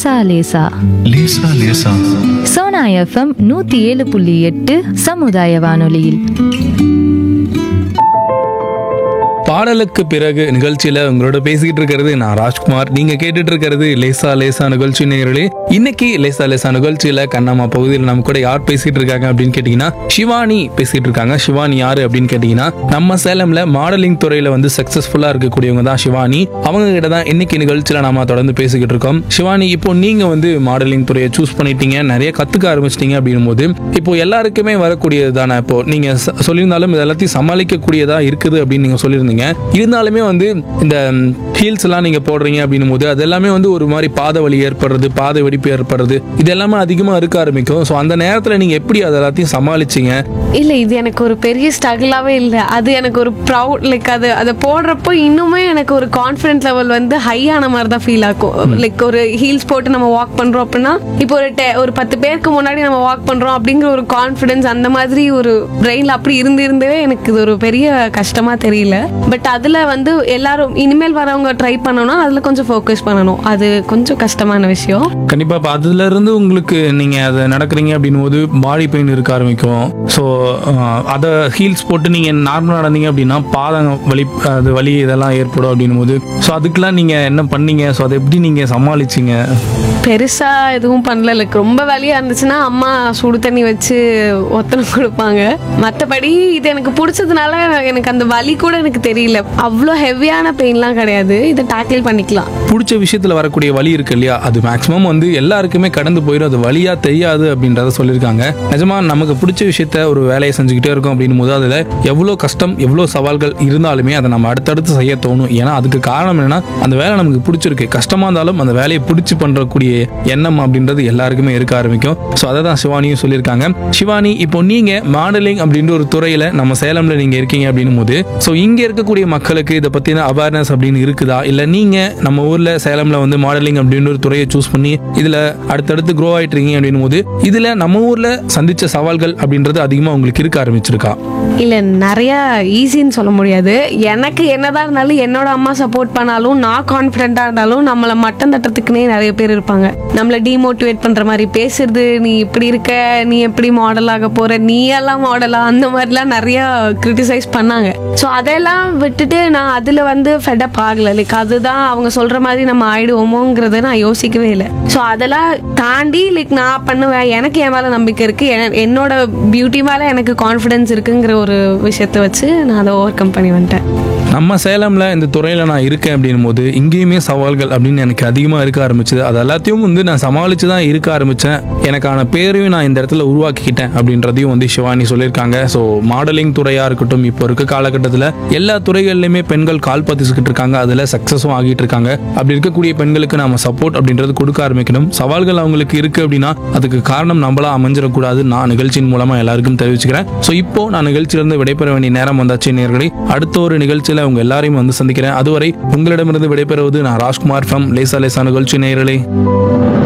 லேசா லேசா லேசா லேசா சோனா எஃப்எம் நூத்தி ஏழு புள்ளி எட்டு சமுதாய வானொலியில் பாடலுக்கு பிறகு நிகழ்ச்சியில உங்களோட பேசிக்கிட்டு இருக்கிறது நான் ராஜ்குமார் நீங்க கேட்டுட்டு இருக்கிறது லேசா லேசா நிகழ்ச்சி நேயர்களே இன்னைக்கு லேசா லேசா நிகழ்ச்சியில கண்ணம்மா பகுதியில் நம்ம கூட யார் பேசிட்டு இருக்காங்க அப்படின்னு கேட்டீங்கன்னா சிவானி பேசிட்டு இருக்காங்க சிவானி யாரு அப்படின்னு கேட்டீங்கன்னா நம்ம சேலம்ல மாடலிங் துறையில வந்து சக்சஸ்ஃபுல்லா இருக்கக்கூடியவங்க தான் சிவானி அவங்க கிட்ட தான் இன்னைக்கு நிகழ்ச்சியில நாம தொடர்ந்து பேசிக்கிட்டு இருக்கோம் சிவானி இப்போ நீங்க வந்து மாடலிங் துறையை சூஸ் பண்ணிட்டீங்க நிறைய கத்துக்க ஆரம்பிச்சிட்டீங்க அப்படின்னும் போது இப்போ எல்லாருக்குமே வரக்கூடியது தானே இப்போ நீங்க ச- சொல்லியிருந்தாலும் இது எல்லாத்தையும் சமாளிக்கக்கூடியதா இருக்குது அப்படின்னு நீங்க சொல்லியிருந்தீங்க இருந்தாலுமே வந்து இந்த ஹீல்ஸ் எல்லாம் நீங்க போடுறீங்க அப்படின்னும் போது அது எல்லாமே வந்து ஒரு மாதிரி பாத வலி ஏற்படுறது பாத வெடிப்பு ஏற்படுறது இது எல்லாமே அதிகமா இருக்க ஆரம்பிக்கும் ஸோ அந்த நேரத்துல நீங்க எப்படி அது எல்லாத்தையும் சமாளிச்சீங்க இல்ல இது எனக்கு ஒரு பெரிய ஸ்ட்ரகிளாவே இல்ல அது எனக்கு ஒரு ப்ரௌட் லைக் அது அதை போடுறப்போ இன்னுமே எனக்கு ஒரு கான்ஃபிடென்ட் லெவல் வந்து ஹை ஆன மாதிரி தான் ஃபீல் ஆகும் லைக் ஒரு ஹீல்ஸ் போட்டு நம்ம வாக் பண்றோம் அப்படின்னா இப்போ ஒரு te- ஒரு பத்து பேருக்கு முன்னாடி நம்ம வாக் பண்றோம் அப்படிங்கிற ஒரு கான்ஃபிடன்ஸ் அந்த மாதிரி ஒரு பிரெயின்ல அப்படி இருந்து இருந்தே எனக்கு இது ஒரு பெரிய கஷ்டமா தெரியல பட் அதுல வந்து எல்லாரும் இனிமேல் வரவங்க ட்ரை பண்ணணும்னா அதுல கொஞ்சம் ஃபோக்கஸ் பண்ணணும் அது கொஞ்சம் கஷ்டமான விஷயம் கண்டிப்பா இப்போ அதுல இருந்து உங்களுக்கு நீங்க அதை நடக்கிறீங்க அப்படின்னும் போது பாடி பெயின் இருக்க ஆரம்பிக்கும் ஸோ அதை ஹீல்ஸ் போட்டு நீங்க நார்மலாக நடந்தீங்க அப்படின்னா பாதம் வலி அது வலி இதெல்லாம் ஏற்படும் அப்படின்னும் போது ஸோ அதுக்கெல்லாம் நீங்க என்ன பண்ணீங்க ஸோ அதை எப்படி நீங்க சமாளிச்சீங்க பெருசா எதுவும் பண்ணல லைக் ரொம்ப வலியா இருந்துச்சுன்னா அம்மா சுடு தண்ணி வச்சு ஒத்தனை கொடுப்பாங்க மற்றபடி இது எனக்கு பிடிச்சதுனால எனக்கு அந்த வலி கூட எனக்கு தெரியல அவ்வளோ ஹெவியான பெயின்லாம் கிடையாது இதை டேக்கிள் பண்ணிக்கலாம் பிடிச்ச விஷயத்துல வரக்கூடிய வலி இருக்கு இல்லையா அது மேக்ஸிமம் வந்து எல்லாருக்குமே கடந்து போயிடும் அது வலியா தெரியாது அப்படின்றத சொல்லியிருக்காங்க நிஜமா நமக்கு பிடிச்ச விஷயத்த ஒரு வேலையை செஞ்சுக்கிட்டே இருக்கோம் அப்படின்னும் போது அதுல எவ்வளோ கஷ்டம் எவ்வளோ சவால்கள் இருந்தாலுமே அதை நம்ம அடுத்தடுத்து செய்ய தோணும் ஏன்னா அதுக்கு காரணம் என்னன்னா அந்த வேலை நமக்கு பிடிச்சிருக்கு கஷ்டமா இருந்தாலும் அந்த வேலையை பிடிச்சி பண்றக்கூடிய எண்ணம் அப்படின்றது எல்லாருக்குமே இருக்க ஆரம்பிக்கும் ஸோ அதை தான் சிவானியும் சொல்லியிருக்காங்க சிவானி இப்போ நீங்க மாடலிங் அப்படின்ற ஒரு துறையில நம்ம சேலம்ல நீங்க இருக்கீங்க அப்படின்னும் போது ஸோ இங்க இருக்கக்கூடிய மக்களுக்கு இதை பத்தின அவேர்னஸ் அப்படின்னு இருக்குதா இல்ல நீங்க நம்ம ஊர்ல சேலம்ல வந்து மாடலிங் அப்படின்ற ஒரு துறையை சூஸ் பண்ணி இதுல அடுத்தடுத்து க்ரோ ஆயிட்டு இருக்கீங்க அப்படின்னும் போது இதுல நம்ம ஊர்ல சந்திச்ச சவால்கள் அப்படின்றது அதிகமா உங்களுக்கு இருக்க ஆரம்பிச்சிருக்கா இல்லை நிறைய ஈஸின்னு சொல்ல முடியாது எனக்கு என்னதான் இருந்தாலும் என்னோட அம்மா சப்போர்ட் பண்ணாலும் நான் கான்ஃபிடென்ட்டாக இருந்தாலும் நம்மளை மட்டம் தட்டுறதுக்குனே நிறைய பேர் இருப்பாங்க நம்மளை டிமோட்டிவேட் பண்ணுற மாதிரி பேசுறது நீ இப்படி இருக்க நீ எப்படி மாடல் ஆக போற நீ எல்லாம் மாடலா அந்த மாதிரிலாம் நிறைய கிரிட்டிசைஸ் பண்ணாங்க ஸோ அதெல்லாம் விட்டுட்டு நான் அதில் வந்து ஃபெடப் ஆகலை லைக் அதுதான் அவங்க சொல்கிற மாதிரி நம்ம ஆயிடுவோமோங்கிறத நான் யோசிக்கவே இல்லை ஸோ அதெல்லாம் தாண்டி லைக் நான் பண்ணுவேன் எனக்கு என் மேலே நம்பிக்கை இருக்கு என- என்னோட பியூட்டி மேலே எனக்கு கான்ஃபிடன்ஸ் இருக்குங்கிற ஒரு விஷயத்தை வச்சு நான் அதை ஓவர் கம் பண்ணி வந்துட்டேன் நம்ம சேலம்ல இந்த துறையில நான் இருக்கேன் அப்படின்னும் போது இங்கேயுமே சவால்கள் அப்படின்னு எனக்கு அதிகமா இருக்க ஆரம்பிச்சது அது எல்லாத்தையும் வந்து நான் சமாளிச்சு தான் இருக்க ஆரம்பிச்சேன் எனக்கான பேரையும் நான் இந்த இடத்துல உருவாக்கிக்கிட்டேன் அப்படின்றதையும் வந்து சிவானி சொல்லியிருக்காங்க ஸோ மாடலிங் துறையா இருக்கட்டும் இப்போ இருக்க காலகட்டத்தில் எல்லா துறைகள்லையுமே பெண்கள் கால் பதிச்சுக்கிட்டு இருக்காங்க அதில் சக்ஸஸும் ஆகிட்டு இருக்காங்க அப்படி இருக்கக்கூடிய பெண்களுக்கு நாம சப்போர்ட் அப்படின்றது கொடுக்க ஆரம்பிக்கணும் சவால்கள் அவங்களுக்கு இருக்கு அப்படின்னா அதுக்கு காரணம் நம்மளா அமைஞ்சிடக்கூடாது நான் நிகழ்ச்சியின் மூலமா எல்லாருக்கும் தெரிவிச்சுக்கிறேன் ஸோ இப்போ நான் நிகழ்ச்சியிலிருந்து விடைபெற வேண்டிய நேரம் வந்தாச்சு நேர்களை அடுத்த ஒரு நிகழ்ச்சியில உங்க எல்லாரையும் வந்து சந்திக்கிறேன் அதுவரை உங்களிடமிருந்து விடைபெறுவது நான் ராஜ்குமார் ஃப்ரம் லேசா லேசா நிகழ்ச்சி நேயர்களே